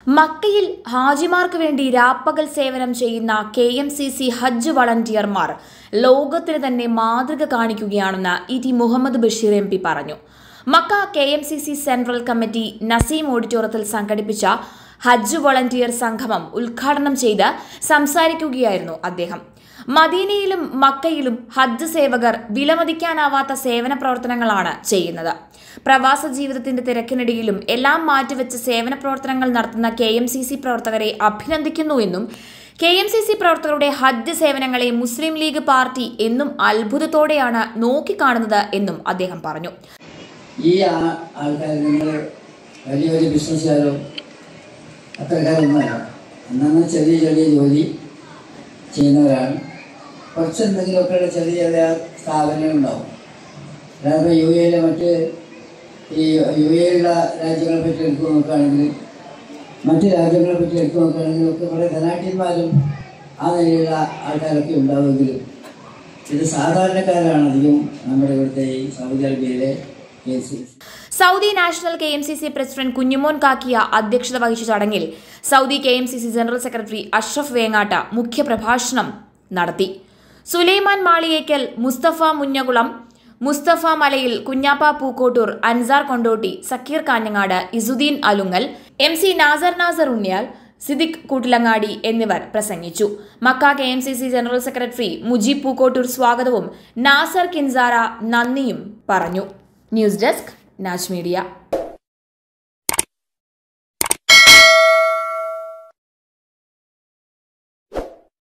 മക്കയിൽ ഹാജിമാർക്ക് വേണ്ടി രാപ്പകൽ സേവനം ചെയ്യുന്ന കെ എം സി സി ഹജ്ജ് വളണ്ടിയർമാർ ലോകത്തിന് തന്നെ മാതൃക കാണിക്കുകയാണെന്ന് E T Muhammad Basheer M P പറഞ്ഞു Mecca K M C C central committee Naseem ഓഡിറ്റോറിയത്തിൽ സംഘടിപ്പിച്ച ഹജ്ജ് വളണ്ടിയർ സംഗമം ഉദ്ഘാടനം ചെയ്ത് സംസാരിക്കുകയായിരുന്നു അദ്ദേഹം മദീനയിലും മക്കയിലും ഹജ്ജ് സേവകർ വിലമതിക്കാനാവാത്ത സേവന പ്രവർത്തനങ്ങളാണ് ചെയ്യുന്നത് പ്രവാസ ജീവിതത്തിന്റെ തിരക്കിനിടയിലും എല്ലാം മാറ്റിവെച്ച് സേവന പ്രവർത്തനങ്ങൾ നടത്തുന്ന കെ എം സി സി പ്രവർത്തകരെ അഭിനന്ദിക്കുന്നുവെന്നും കെ എം സി സി പ്രവർത്തകരുടെ ഹജ്ജ് സേവനങ്ങളെ മുസ്ലിം ലീഗ് പാർട്ടി എന്നും അത്ഭുതത്തോടെയാണ് നോക്കിക്കാണുന്നത് എന്നും അദ്ദേഹം പറഞ്ഞു ഈ ആ- ആൾക്കാർ നിങ്ങൾ വലിയ വലിയ ബിസിനസ്സുകാരോ അത്തരക്കാരൊന്നുമല്ല അന്നന്ന് ചെറിയ ചെറിയ ജോലി ചെയ്യുന്നവരാണ് കുറച്ച് എന്തെങ്കിലുമൊക്കെ ചെറിയ ചെറിയ സ്ഥാപനങ്ങൾ ഉണ്ടാവും അതായത് യു എയിലെ മറ്റ് ഈ യു എയിലുള്ള രാജ്യങ്ങളെ പറ്റി എടുത്തു നോക്കുകയാണെങ്കിൽ മറ്റ് രാജ്യങ്ങളെ പറ്റി എടുത്തു നോക്കുകയാണെങ്കിൽ ഒക്കെ കുറേ ധനാഠ്യന്മാരും ആ നിലയിലുള്ള ആൾക്കാരൊക്കെ ഉണ്ടാവുമെങ്കിലും ഇത് സാധാരണക്കാരാണ് അധികം നമ്മുടെ ഇവിടുത്തെ ഈ സൗദി അറേബ്യയിലെ കേസ് Saudi national K M C C president Kunhumon Kakkiya അധ്യക്ഷത വഹിച്ച ചടങ്ങിൽ Saudi K M C C general secretary Ashraf Vengatta മുഖ്യപ്രഭാഷണം നടത്തി സുലൈമാൻ മാളിയേക്കൽ മുസ്തഫ മുഞ്ഞകുളം മുസ്തഫ മലയിൽ കുഞ്ഞാപ്പ പൂക്കോട്ടൂർ അൻസാർ കൊണ്ടോട്ടി സക്കീർ കാഞ്ഞങ്ങാട് ഇസുദ്ദീൻ അലുങ്ങൽ എം സി നാസർ നാസർ ഉണ്ണിയാൽ സിദിഖ് കൂട്ടിലങ്ങാടി എന്നിവർ പ്രസംഗിച്ചു Mecca K M C C general secretary Mujeeb Pookkottur സ്വാഗതവും നാസർ കിൻസാര നന്ദിയും പറഞ്ഞു ന്യൂസ് ഡെസ്ക് നാച്ച് മീഡിയ